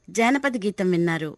జానపద గీతం విన్నారు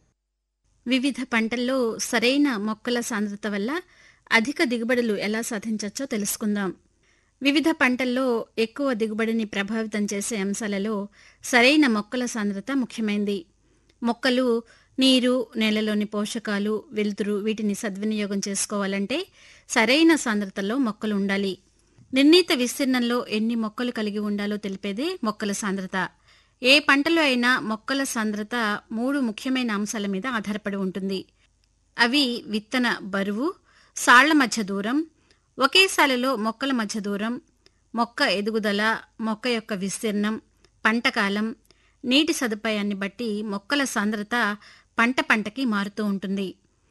వివిధ పంటల్లో సరైన మొక్కల సాంద్రత వల్ల అధిక దిగుబడులు ఎలా సాధించవచ్చో తెలుసుకుందాం వివిధ పంటల్లో ఎక్కువ దిగుబడిని ప్రభావితం చేసే అంశాలలో సరైన మొక్కల సాంద్రత ముఖ్యమైంది మొక్కలు నీరు నేలలోని పోషకాలు వెలుతురు వీటిని సద్వినియోగం చేసుకోవాలంటే సరైన సాంద్రతలో మొక్కలు ఉండాలి నిర్ణీత విస్తీర్ణంలో ఎన్ని మొక్కలు కలిగి ఉండాలో తెలిపేదే మొక్కల సాంద్రత ఏ పంటలో అయినా మొక్కల సాంద్రత మూడు ముఖ్యమైన అంశాల మీద ఆధారపడి ఉంటుంది అవి విత్తన బరువు సాళ్ల మధ్య దూరం ఒకే సాలలో మొక్కల మధ్య దూరం మొక్క ఎదుగుదల మొక్క యొక్క విస్తీర్ణం పంట కాలం నీటి సదుపాయాన్ని బట్టి మొక్కల సాంద్రత పంట పంటకి మారుతూ ఉంటుంది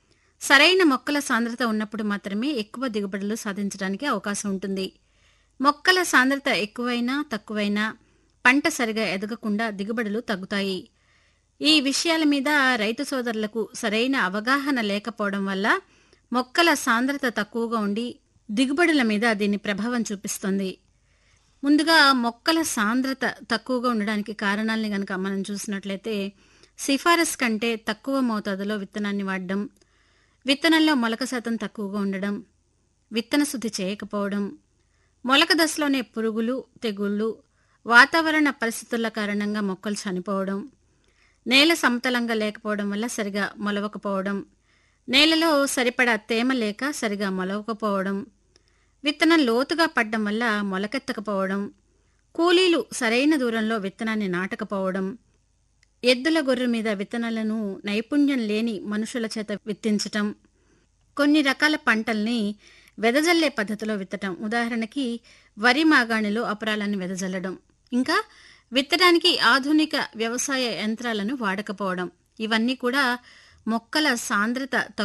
సరైన మొక్కల సాంద్రత ఉన్నప్పుడు మాత్రమే ఎక్కువ దిగుబడులు సాధించడానికి అవకాశం ఉంటుంది మొక్కల సాంద్రత ఎక్కువైనా తక్కువైనా పంట సరిగా ఎదగకుండా దిగుబడులు తగ్గుతాయి ఈ విషయాల మీద రైతు సోదరులకు సరైన అవగాహన లేకపోవడం వల్ల మొక్కల సాంద్రత తక్కువగా ఉండి దిగుబడుల మీద దీని ప్రభావం చూపిస్తుంది ముందుగా మొక్కల సాంద్రత తక్కువగా ఉండడానికి కారణాలని గనక మనం చూసినట్లయితే సిఫారసు కంటే తక్కువ మోతాదులో విత్తనాన్ని వాడడం విత్తనంలో మొలక శాతం తక్కువగా ఉండడం విత్తన శుద్ధి చేయకపోవడం మొలక దశలోనే పురుగులు తెగుళ్ళు వాతావరణ పరిస్థితుల కారణంగా మొక్కలు చనిపోవడం నేల సమతలంగా లేకపోవడం వల్ల సరిగా మొలవకపోవడం నేలలో సరిపడా తేమ లేక సరిగా మొలవకపోవడం విత్తనం లోతుగా పడ్డం వల్ల మొలకెత్తకపోవడం కూలీలు సరైన దూరంలో విత్తనాన్ని నాటకపోవడం ఎద్దుల గొర్రె మీద విత్తనాలను నైపుణ్యం లేని మనుషుల చేత విత్తించటం కొన్ని రకాల పంటల్ని వెదజల్లే పద్ధతిలో విత్తటం ఉదాహరణకి వరి మాగాణిలో అపరాలను వెదజల్లడం ఇంకా విత్తడానికి ఆధునిక వ్యవసాయ యంత్రాలను వాడకపోవడం ఇవన్నీ కూడా మొక్కల సాంద్రత